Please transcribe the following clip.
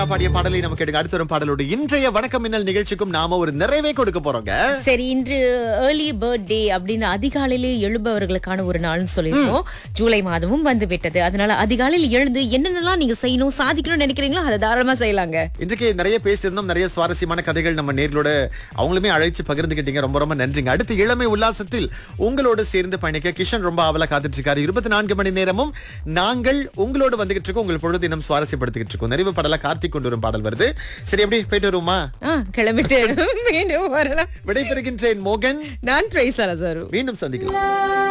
பாடிய பாடலை நமக்கு எடுக்க அடுத்த வரும் பாடலோடு இன்றைய வணக்கம் மின்னல் நிகழ்ச்சிக்கும் நாம ஒரு நிறைவே கொடுக்க போறோங்க சரி இன்று ஏர்லி பர்த்டே அப்படின்னு அதிகாலையிலே எழுபவர்களுக்கான ஒரு நாள்னு சொல்லியிருக்கோம் ஜூலை மாதமும் வந்து விட்டது அதனால அதிகாலையில் எழுந்து என்னென்னலாம் நீங்க செய்யணும் சாதிக்கணும்னு நினைக்கிறீங்களோ அதை தாராளமா செய்யலாங்க இன்றைக்கு நிறைய பேசியிருந்தோம் நிறைய சுவாரஸ்யமான கதைகள் நம்ம நேர்களோட அவங்களுமே அழைச்சு பகிர்ந்துக்கிட்டீங்க ரொம்ப ரொம்ப நன்றிங்க அடுத்து இளமை உல்லாசத்தில் உங்களோடு சேர்ந்து பயணிக்க கிஷன் ரொம்ப ஆவலா காத்துட்டு இருக்காரு இருபத்தி நான்கு மணி நேரமும் நாங்கள் உங்களோடு வந்துகிட்டு இருக்கோம் உங்கள் பொழுது தினம் சுவாரஸ்யப்படுத்திக்கிட்டு இருக்கோம் நிறைவு பாடலா கார்த்திக் கொண்டு வரும் பாடல் வருது சரி எப்படி போயிட்டு வருமா ஆ கிளம்பிட்டு மீண்டும் வரலாம் விடைபெறுகின்றேன் மோகன் நான் ட்ரைசாரா சார் மீண்டும் சந்திக்கலாம்